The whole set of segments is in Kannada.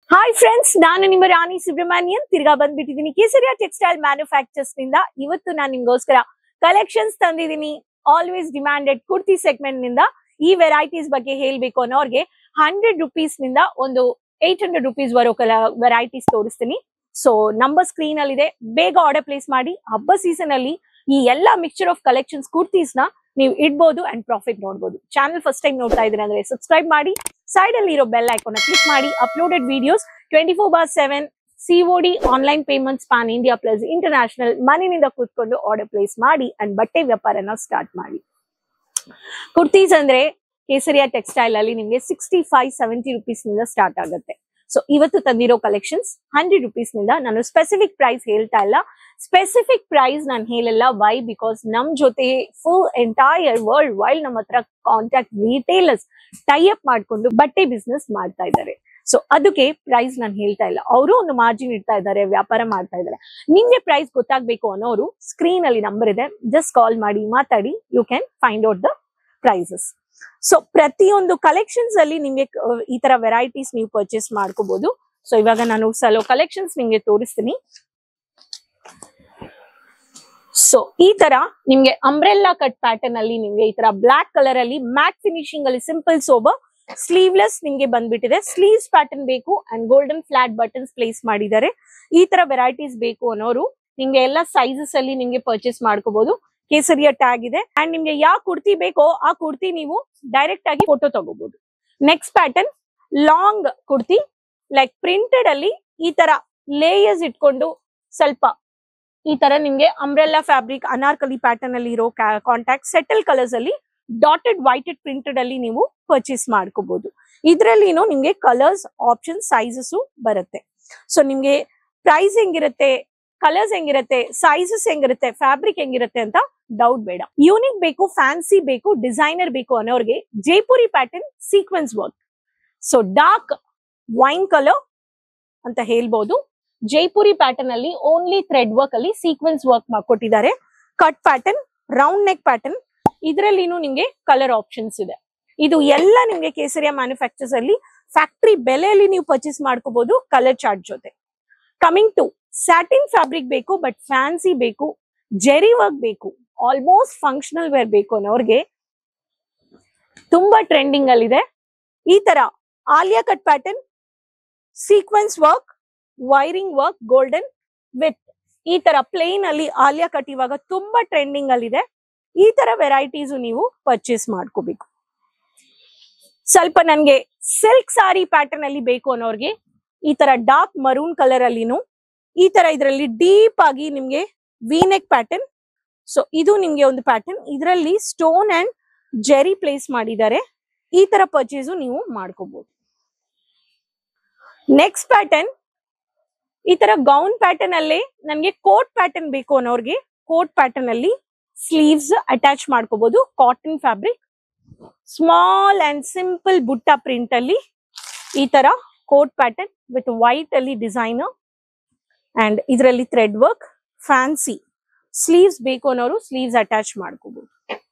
ಹಾಯ್ ಫ್ರೆಂಡ್ಸ್ ನಾನು ನಿಮ್ಮ ರಾಣಿ ಸುಬ್ರಹ್ಮಣ್ಯನ್ ತಿರ್ಗಾ ಬಂದ್ಬಿಟ್ಟಿದ್ದೀನಿ ಕೇಸರಿಯಾ ಟೆಕ್ಸ್ಟೈಲ್ ಮ್ಯಾನುಫ್ಯಾಕ್ಚರ್ಸ್ ನಿಂದ ಇವತ್ತು ನಾನು ನಿಮ್ಗೋಸ್ಕರ ಕಲೆಕ್ಷನ್ಸ್ ತಂದಿದ್ದೀನಿ ಆಲ್ವೇಸ್ ಡಿಮ್ಯಾಂಡೆಡ್ ಕುರ್ತಿ ಸೆಗ್ಮೆಂಟ್ ನಿಂದ ಈ ವೆರೈಟೀಸ್ ಬಗ್ಗೆ ಹೇಳ್ಬೇಕು ಅನ್ನೋರ್ಗೆ ಹಂಡ್ರೆಡ್ ರುಪೀಸ್ ನಿಂದ ಒಂದು ಏಟ್ ಹಂಡ್ರೆಡ್ ರುಪೀಸ್ ಬರೋ ಕಲ ವೆರೈಟೀಸ್ ತೋರಿಸ್ತೀನಿ ಸೊ ನಂಬರ್ ಸ್ಕ್ರೀನ್ ಅಲ್ಲಿ ಇದೆ ಬೇಗ ಆರ್ಡರ್ ಪ್ಲೇಸ್ ಮಾಡಿ ಹಬ್ಬ ಸೀಸನ್ ಅಲ್ಲಿ ಈ ಎಲ್ಲಾ ಮಿಕ್ಸ್ಚರ್ ಆಫ್ ಕಲೆಕ್ಷನ್ಸ್ ಕುರ್ತೀಸ್ ನ ನೀವು ಇಡ್ಬೋದು ಅಂಡ್ ಪ್ರಾಫಿಟ್ ನೋಡ್ಬೋದು ಚಾನಲ್ ಫಸ್ಟ್ ಟೈಮ್ ನೋಡ್ತಾ ಇದ್ದೀರಾ ಅಂದ್ರೆ ಸಬ್ಸ್ಕ್ರೈಬ್ ಮಾಡಿ ಸೈಡ್ ಅಲ್ಲಿ ಇರೋ ಬೆಲ್ ಐಕಾನ್ ಕ್ಲಿಕ್ ಮಾಡಿ uploaded videos twenty four bar seven COD online payments pan India plus international ಮನೆಯಿಂದ ಕೂತ್ಕೊಂಡು ಆರ್ಡರ್ ಪ್ಲೇಸ್ ಮಾಡಿ ಅಂಡ್ ಬಟ್ಟೆ ವ್ಯಾಪಾರನ ಸ್ಟಾರ್ಟ್ ಮಾಡಿ ಕುರ್ತೀಸ್ ಅಂದ್ರೆ ಕೇಸರಿಯಾ ಟೆಕ್ಸ್ಟೈಲ್ ಅಲ್ಲಿ ನಿಮ್ಗೆ ಸಿಕ್ಸ್ಟಿ ಫೈವ್ ಸೆವೆಂಟಿ ರುಪೀಸ್ ನಿಂದ ಸ್ಟಾರ್ಟ್ ಆಗುತ್ತೆ ಸೊ ಇವತ್ತು ತಂದಿರೋ ಕಲೆಕ್ಷನ್ಸ್ ಹಂಡ್ರೆಡ್ ರುಪೀಸ್ ನಿಂದ ನಾನು ಸ್ಪೆಸಿಫಿಕ್ ಪ್ರೈಸ್ ಹೇಳ್ತಾ ಇಲ್ಲ ಸ್ಪೆಸಿಫಿಕ್ ಪ್ರೈಸ್ ನಾನು ಹೇಳಲ್ಲ ವೈ ಬಿಕಾಸ್ ನಮ್ ಜೊತೆ ಫುಲ್ ಎಂಟೈರ್ ವರ್ಲ್ಡ್ ವೈಲ್ಡ್ ನಮ್ಮ ಹತ್ರ ಕಾಂಟ್ಯಾಕ್ಟ್ ರಿಟೇಲರ್ಸ್ ಟೈ ಅಪ್ ಮಾಡ್ಕೊಂಡು ಬಟ್ಟೆ ಬಿಸ್ನೆಸ್ ಮಾಡ್ತಾ ಇದ್ದಾರೆ ಸೊ ಅದಕ್ಕೆ ಪ್ರೈಸ್ ನಾನು ಹೇಳ್ತಾ ಇಲ್ಲ ಅವರು ಒಂದು ಮಾರ್ಜಿನ್ ಇಡ್ತಾ ಇದ್ದಾರೆ ವ್ಯಾಪಾರ ಮಾಡ್ತಾ ಇದ್ದಾರೆ ನಿಮ್ಗೆ ಪ್ರೈಸ್ ಗೊತ್ತಾಗ್ಬೇಕು ಅನ್ನೋರು ಸ್ಕ್ರೀನ್ ಅಲ್ಲಿ ನಂಬರ್ ಇದೆ ಜಸ್ಟ್ ಕಾಲ್ ಮಾಡಿ ಮಾತಾಡಿ you can find out the prices so ಪ್ರತಿಯೊಂದು ಕಲೆಕ್ಷನ್ಸ್ ಅಲ್ಲಿ ನಿಮ್ಗೆ ಅಹ್, ಈ ತರ ವೆರೈಟೀಸ್ ನೀವು ಪರ್ಚೇಸ್ ಮಾಡ್ಕೋಬಹುದು ಸೊ ಇವಾಗ ನಾನು ಸಲೋ ಕಲೆಕ್ಷನ್ಸ್ ನಿಮ್ಗೆ ತೋರಿಸ್ತೀನಿ ಸೊ ಈ ತರ ನಿಮ್ಗೆ ಅಂಬ್ರೆಲ್ಲಾ ಕಟ್ ಪ್ಯಾಟರ್ನ್ ಅಲ್ಲಿ ನಿಮ್ಗೆ ಈ ತರ ಬ್ಲಾಕ್ ಕಲರ್ ಅಲ್ಲಿ ಮ್ಯಾಟ್ ಫಿನಿಶಿಂಗ್ ಅಲ್ಲಿ ಸಿಂಪಲ್ ಸೋಬರ್ ಸ್ಲೀವ್ಲೆಸ್ ನಿಮ್ಗೆ ಬಂದ್ಬಿಟ್ಟಿದೆ ಸ್ಲೀವ್ಸ್ ಪ್ಯಾಟರ್ನ್ ಬೇಕು and golden flat buttons place ಮಾಡಿದ್ದಾರೆ ಈ ತರ ವೆರೈಟೀಸ್ ಬೇಕು ಅನ್ನೋರು ನಿಮ್ಗೆ ಎಲ್ಲ ಸೈಜಸ್ ಅಲ್ಲಿ ನಿಮ್ಗೆ ಪರ್ಚೇಸ್ ಮಾಡ್ಕೋಬಹುದು ಕೇಸರಿಯ ಟ್ಯಾಗ್ ಇದೆ ಅಂಡ್ ನಿಮ್ಗೆ ಯಾವ ಕುರ್ತಿ ಬೇಕೋ ಆ ಕುರ್ತಿ ನೀವು ಡೈರೆಕ್ಟ್ ಆಗಿ ಫೋಟೋ ತಗೋಬಹುದು next pattern long kurti like printed ಅಲ್ಲಿ ಈ ತರ ಲೇಯರ್ಸ್ ಇಟ್ಕೊಂಡು ಸ್ವಲ್ಪ ಈ ತರ ನಿಮ್ಗೆ ಅಂಬ್ರೆಲ್ಲಾ ಫ್ಯಾಬ್ರಿಕ್ ಅನಾರ್ಕಲಿ ಪ್ಯಾಟರ್ನ್ ಅಲ್ಲಿ ಇರೋ ಕಾಂಟ್ಯಾಕ್ಟ್ ಸೆಟಲ್ ಕಲರ್ಸ್ ಅಲ್ಲಿ ಡಾಟೆಡ್ ವೈಟೆಡ್ ಪ್ರಿಂಟೆಡ್ ಅಲ್ಲಿ ನೀವು ಪರ್ಚೇಸ್ ಮಾಡ್ಕೋಬಹುದು ಇದ್ರಲ್ಲಿನೂ ನಿಮ್ಗೆ ಕಲರ್ಸ್ ಆಪ್ಷನ್ ಸೈಜಸ್ ಬರುತ್ತೆ ಸೊ ನಿಮ್ಗೆ ಪ್ರೈಸ್ ಹೆಂಗಿರುತ್ತೆ ಕಲರ್ಸ್ ಹೆಂಗಿರುತ್ತೆ ಸೈಜಸ್ ಹೆಂಗಿರುತ್ತೆ ಫ್ಯಾಬ್ರಿಕ್ ಹೆಂಗಿರುತ್ತೆ ಅಂತ ಡೌಟ್ ಬೇಡ ಯೂನಿಕ್ ಬೇಕು ಫ್ಯಾನ್ಸಿ ಬೇಕು ಡಿಸೈನರ್ ಬೇಕು ಅನ್ನೋರ್ಗೆ Jaipuri pattern sequence work so dark wine colour ಅಂತ ಹೇಳ್ಬೋದು ಜೈಪುರಿ ಪ್ಯಾಟರ್ನ್ ಅಲ್ಲಿ ಓನ್ಲಿ ಥ್ರೆಡ್ ವರ್ಕ್ ಅಲ್ಲಿ ಸೀಕ್ವೆನ್ಸ್ ವರ್ಕ್ ಕೊಟ್ಟಿದ್ದಾರೆ cut pattern round neck pattern ಇದರಲ್ಲಿನೂ ನಿಮ್ಗೆ ಕಲರ್ ಆಪ್ಷನ್ಸ್ ಇದೆ ಇದು ಎಲ್ಲ ನಿಮ್ಗೆ ಕೇಸರಿಯಾ ಮ್ಯಾನುಫ್ಯಾಕ್ಚರ್ಸ್ ಅಲ್ಲಿ ಫ್ಯಾಕ್ಟರಿ ಬೆಲೆಯಲ್ಲಿ ನೀವು ಪರ್ಚೇಸ್ ಮಾಡ್ಕೋಬಹುದು ಕಲರ್ ಚಾರ್ಟ್ ಜೊತೆ ಕಮಿಂಗ್ ಟು ಸ್ಯಾಟಿನ್ ಫ್ಯಾಬ್ರಿಕ್ ಬೇಕು ಬಟ್ ಫ್ಯಾನ್ಸಿ ಬೇಕು ಜೆರಿ ವರ್ಕ್ ಬೇಕು ಆಲ್ಮೋಸ್ಟ್ ಫಂಕ್ಷನಲ್ ವೇರ್ ಬೇಕು ಅನ್ನೋರ್ಗೆ ತುಂಬಾ ಟ್ರೆಂಡಿಂಗ್ ಅಲ್ಲಿದೆ ಈ ತರ Alia cut pattern sequence work wiring work golden with ಈ ತರ ಪ್ಲೇನ್ ಅಲ್ಲಿ ಆಲಿಯಾ ಕಟ್ ಇವಾಗ ತುಂಬಾ ಟ್ರೆಂಡಿಂಗ್ ಅಲ್ಲಿದೆ ಈ ತರ ವೆರೈಟೀಸ್ ನೀವು ಪರ್ಚೇಸ್ ಮಾಡ್ಕೋಬೇಕು ಸ್ವಲ್ಪ ನನ್ಗೆ ಸಿಲ್ಕ್ ಸಾರಿ ಪ್ಯಾಟರ್ನ್ ಅಲ್ಲಿ ಬೇಕು ಅನ್ನೋರ್ಗೆ ಈ ತರ ಡಾರ್ಕ್ ಮರೂನ್ ಕಲರ್ ಅಲ್ಲಿನು ಈ ತರ ಇದರಲ್ಲಿ ಡೀಪ್ ಆಗಿ ನಿಮ್ಗೆ ವಿನೆಕ್ ಪ್ಯಾಟರ್ನ್ ಸೊ ಇದು ನಿಮ್ಗೆ ಒಂದು ಪ್ಯಾಟರ್ನ್ ಇದರಲ್ಲಿ ಸ್ಟೋನ್ ಅಂಡ್ ಜೆರಿ ಪ್ಲೇಸ್ ಮಾಡಿದ್ದಾರೆ ಈ ತರ ಪರ್ಚೇಸು ನೀವು ಮಾಡ್ಕೋಬಹುದು ನೆಕ್ಸ್ಟ್ ಪ್ಯಾಟರ್ನ್ ಈ ತರ ಗೌನ್ ಪ್ಯಾಟರ್ನ್ ಅಲ್ಲಿ ನನ್ಗೆ ಕೋಟ್ ಪ್ಯಾಟರ್ನ್ ಬೇಕು ಅನ್ನೋರ್ಗೆ ಕೋಟ್ ಪ್ಯಾಟರ್ನ್ ಅಲ್ಲಿ ಸ್ಲೀವ್ಸ್ ಅಟ್ಯಾಚ್ ಮಾಡ್ಕೋಬಹುದು cotton fabric small and simple butta print ಅಲ್ಲಿ ಈ ತರ ಕೋಟ್ ಪ್ಯಾಟರ್ನ್ ವಿತ್ ವೈಟ್ ಅಲ್ಲಿ ಡಿಸೈನರ್ ಅಂಡ್ ಇದರಲ್ಲಿ ಥ್ರೆಡ್ ವರ್ಕ್ ಫ್ಯಾನ್ಸಿ ಸ್ಲೀವ್ಸ್ ಬೇಕು ಅನ್ನೋರು ಸ್ಲೀವ್ಸ್ ಅಟ್ಯಾಚ್ ಮಾಡ್ಕೋಬಹುದು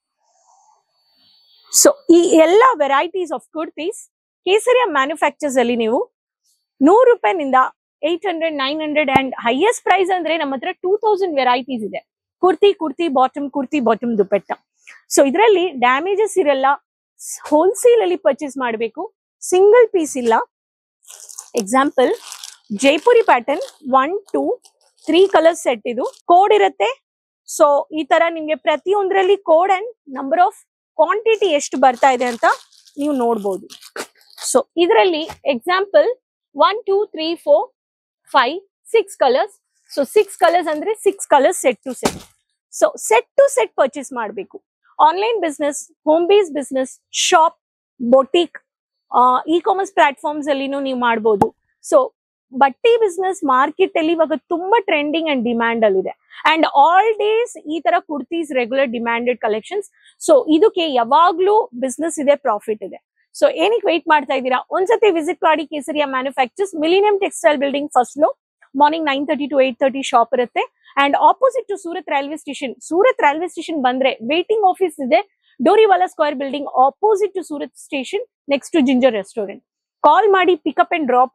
ಸೊ ಈ ಎಲ್ಲ varieties of kurtis Kesariya manufactures ಅಲ್ಲಿ ನೀವು ನೂರು ರೂಪಾಯಿನಿಂದ eight hundred nine hundred and highest price ಅಂದ್ರೆ ನಮ್ಮ ಹತ್ರ ಟೂ ತೌಸಂಡ್ ವೆರೈಟೀಸ್ ಇದೆ kurti kurti bottom kurti bottom dupatta so ಇದರಲ್ಲಿ ಡ್ಯಾಮೇಜಸ್ ಇರಲ್ಲ ಹೋಲ್ಸೇಲ್ ಅಲ್ಲಿ ಪರ್ಚೇಸ್ ಮಾಡಬೇಕು ಸಿಂಗಲ್ ಪೀಸ್ ಇಲ್ಲ example Jaipuri pattern one two three colour set ಇದು ಕೋಡ್ ಇರುತ್ತೆ ಸೊ ಈ ತರ ನಿಮ್ಗೆ ಪ್ರತಿಯೊಂದರಲ್ಲಿ code and number of quantity ಎಷ್ಟು ಬರ್ತಾ ಇದೆ ಅಂತ ನೀವು ನೋಡ್ಬೋದು ಸೊ ಇದರಲ್ಲಿ example one two three four five six colours so six colours ಅಂದ್ರೆ six colours set to set so set to set purchase ಮಾಡಬೇಕು online business home base business shop boutique E commerce platforms ಅಲ್ಲಿನೂ ನೀವು ಮಾಡ್ಬೋದು ಸೊ ಬಟ್ಟೆ ಬಿಸ್ನೆಸ್ ಮಾರ್ಕೆಟ್ ಅಲ್ಲಿ ಇವಾಗ ತುಂಬಾ ಟ್ರೆಂಡಿಂಗ್ ಅಂಡ್ ಡಿಮ್ಯಾಂಡ್ ಅಲ್ಲಿದೆ ಅಂಡ್ ಆಲ್ ಡೇಸ್ ಈ ತರ kurtis regular demanded collections so ಇದಕ್ಕೆ ಯಾವಾಗ್ಲೂ ಬಿಸ್ನೆಸ್ ಇದೆ ಪ್ರಾಫಿಟ್ ಇದೆ ಸೊ ಏನಕ್ಕೆ ವೆಯ್ಟ್ ಮಾಡ್ತಾ ಇದ್ದೀರಾ ಒಂದ್ಸತಿ ವಿಸಿಟ್ ಮಾಡಿ Kesariya manufactures millennium textile building first floor morning nine thirty to eight thirty shop ಇರುತ್ತೆ and opposite to Surat railway station Surat railway station ಬಂದ್ರೆ ವೇಟಿಂಗ್ ಆಫೀಸ್ ಇದೆ Doriwala square building opposite to Surat station next to ginger restaurant call ಮಾಡಿ ಪಿಕಪ್ ಅಂಡ್ ಡ್ರಾಪ್ ಇದೆ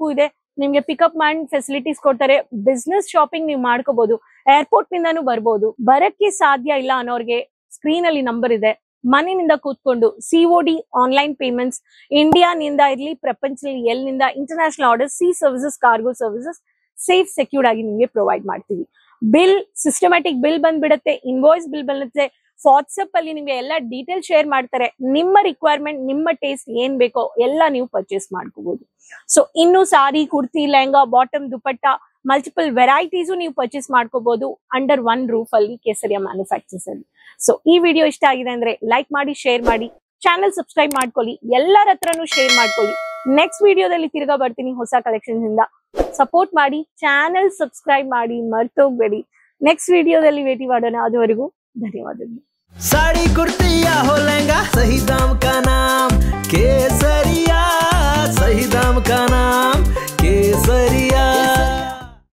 ನಿಮ್ಗೆ ಪಿಕಪ್ ಮಾಡಿ ಫೆಸಿಲಿಟೀಸ್ ಕೊಡ್ತಾರೆ ಬಿಸ್ನೆಸ್ ಶಾಪಿಂಗ್ ನೀವು ಮಾಡ್ಕೋಬಹುದು ಏರ್ಪೋರ್ಟ್ ನಿಂದಾನು ಬರ್ಬೋದು ಬರಕ್ಕೆ ಸಾಧ್ಯ ಇಲ್ಲ ಅನ್ನೋರ್ಗೆ ಸ್ಕ್ರೀನ್ ಅಲ್ಲಿ ನಂಬರ್ ಇದೆ ಮನೆಯಿಂದ ಕೂತ್ಕೊಂಡು ಸಿಒಡಿ ಆನ್ಲೈನ್ ಪೇಮೆಂಟ್ಸ್ ಇಂಡಿಯಾನಿಂದ ಇರ್ಲಿ ಪ್ರಪಂಚದಲ್ಲಿ ಎಲ್ಲಿಂದ international order sea services cargo services safe secured ಆಗಿ ನಿಮಗೆ ಪ್ರೊವೈಡ್ ಮಾಡ್ತೀವಿ ಬಿಲ್ ಸಿಸ್ಟಮ್ಯಾಟಿಕ್ ಬಿಲ್ ಬಂದ್ಬಿಡುತ್ತೆ ಇನ್ವಾಯ್ಸ್ ಬಿಲ್ ಬರುತ್ತೆ ವಾಟ್ಸಪ್ ಅಲ್ಲಿ ನಿಮ್ಗೆ ಎಲ್ಲ ಡೀಟೇಲ್ ಶೇರ್ ಮಾಡ್ತಾರೆ ನಿಮ್ಮ ರಿಕ್ವೈರ್ಮೆಂಟ್ ನಿಮ್ಮ ಟೇಸ್ಟ್ ಏನ್ ಬೇಕೋ ಎಲ್ಲ ನೀವು ಪರ್ಚೇಸ್ ಮಾಡ್ಕೋಬಹುದು ಸೊ ಇನ್ನು sari kurti lehenga bottom dupatta multiple varieties ನೀವು ಪರ್ಚೇಸ್ ಮಾಡ್ಕೋಬಹುದು ಅಂಡರ್ ಒನ್ ರೂಫ್ ಅಲ್ಲಿ ಕೇಸರಿಯ ಮ್ಯಾನುಫ್ಯಾಕ್ಚರ್ಸ್ ಅಲ್ಲಿ ಸೊ ಈ ವಿಡಿಯೋ ಇಷ್ಟ ಆಗಿದೆ ಅಂದ್ರೆ ಲೈಕ್ ಮಾಡಿ ಶೇರ್ ಮಾಡಿ ಚಾನೆಲ್ ಸಬ್ಸ್ಕ್ರೈಬ್ ಮಾಡ್ಕೊಳ್ಳಿ ಎಲ್ಲರ ಹತ್ರನೂ ಶೇರ್ ಮಾಡ್ಕೊಳ್ಳಿ ನೆಕ್ಸ್ಟ್ ವಿಡಿಯೋದಲ್ಲಿ ತಿರ್ಗಾ ಬರ್ತೀನಿ ಹೊಸ ಕಲೆಕ್ಷನ್ಸ್ ಇಂದ ಸಪೋರ್ಟ್ ಮಾಡಿ ಚಾನೆಲ್ ಸಬ್ಸ್ಕ್ರೈಬ್ ಮಾಡಿ ಮರ್ತೋಗ್ಬೇಡಿ ನೆಕ್ಸ್ಟ್ ವಿಡಿಯೋದಲ್ಲಿ ಭೇಟಿ ಮಾಡೋಣ ಅದುವರೆಗೂ ಧನ್ಯವಾದಗಳು साड़ी कुर्ती या हो लहंगा सही दाम का नाम केसरिया सही दाम का नाम